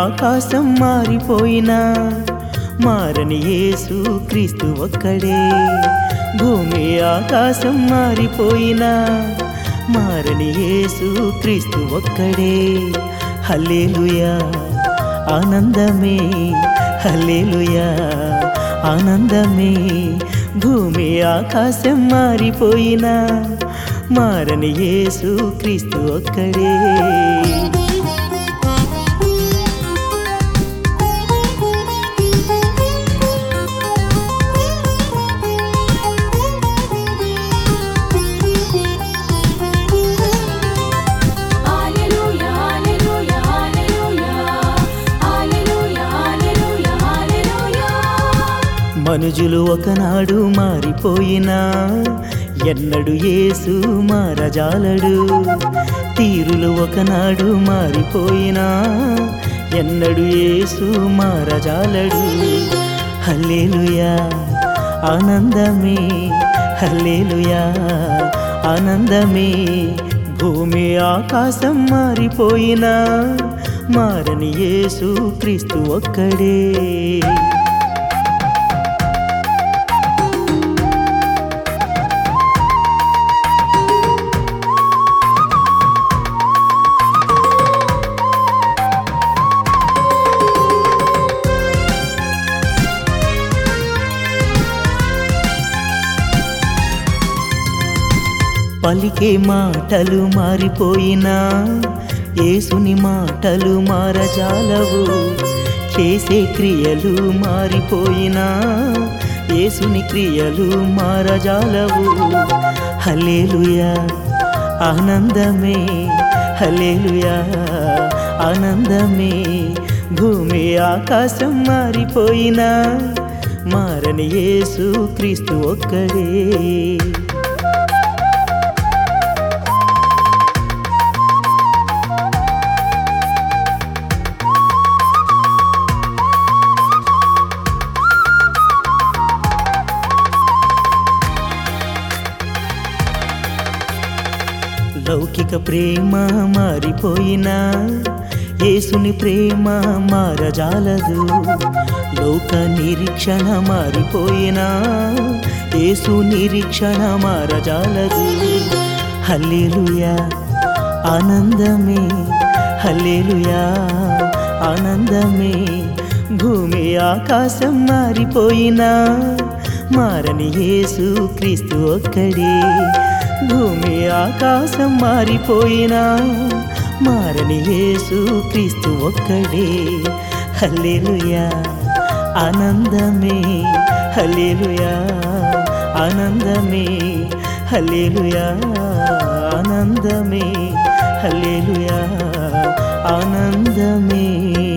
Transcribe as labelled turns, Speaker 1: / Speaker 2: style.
Speaker 1: ఆకాశం మారిపోయినా మారని యేసు క్రీస్తు ఒక్కడే భూమి ఆకాశం మారిపోయినా మారని యేసు క్రీస్తు ఒక్కడే హల్లెలూయా ఆనందమే హల్లెలూయా ఆనందమే భూమి ఆకాశం మారిపోయినా మారని యేసు క్రీస్తు ఒక్కడే
Speaker 2: హల్లెలూయా హల్లెలూయా హల్లెలూయా హల్లెలూయా హల్లెలూయా హల్లెలూయా
Speaker 1: మనుజులు ఒకనాడు మారిపోయినా ఎన్నడు యేసు మారజాలడు తీరులు ఒకనాడు మారిపోయినా ఎన్నడు యేసు మారజాలడు హల్లెలూయా ఆనందమే హల్లెలూయా ఆనందమే భూమి ఆకాశం మారిపోయినా మారని యేసు క్రీస్తు ఒక్కడే పలికే మాటలు మారిపోయినా యేసుని మాటలు మారజాలవు చేసే క్రియలు మారిపోయినా యేసుని క్రియలు మారజాలవు హల్లెలూయా ఆనందమే హల్లెలూయా ఆనందమే భూమి ఆకాశం మారిపోయినా మారని యేసు క్రీస్తు ఒక్కడే లౌకిక ప్రేమ మారిపోయినా యేసుని ప్రేమ మారజాలదు లోక నిరీక్షణ మారిపోయినా యేసు నిరీక్షణ మారజాలదు హల్లెలూయా ఆనందమే హల్లెలూయా ఆనందమే భూమి ఆకాశం మారిపోయినా మారని యేసు క్రీస్తు ఒక్కడే భూమి ఆకాశం మారిపోయినా మారని యేసు క్రీస్తు ఒక్కడే హల్లెలూయా ఆనందమే హల్లెలూయా ఆనందమే హల్లెలూయా ఆనందమే హల్లెలూయా ఆనందమే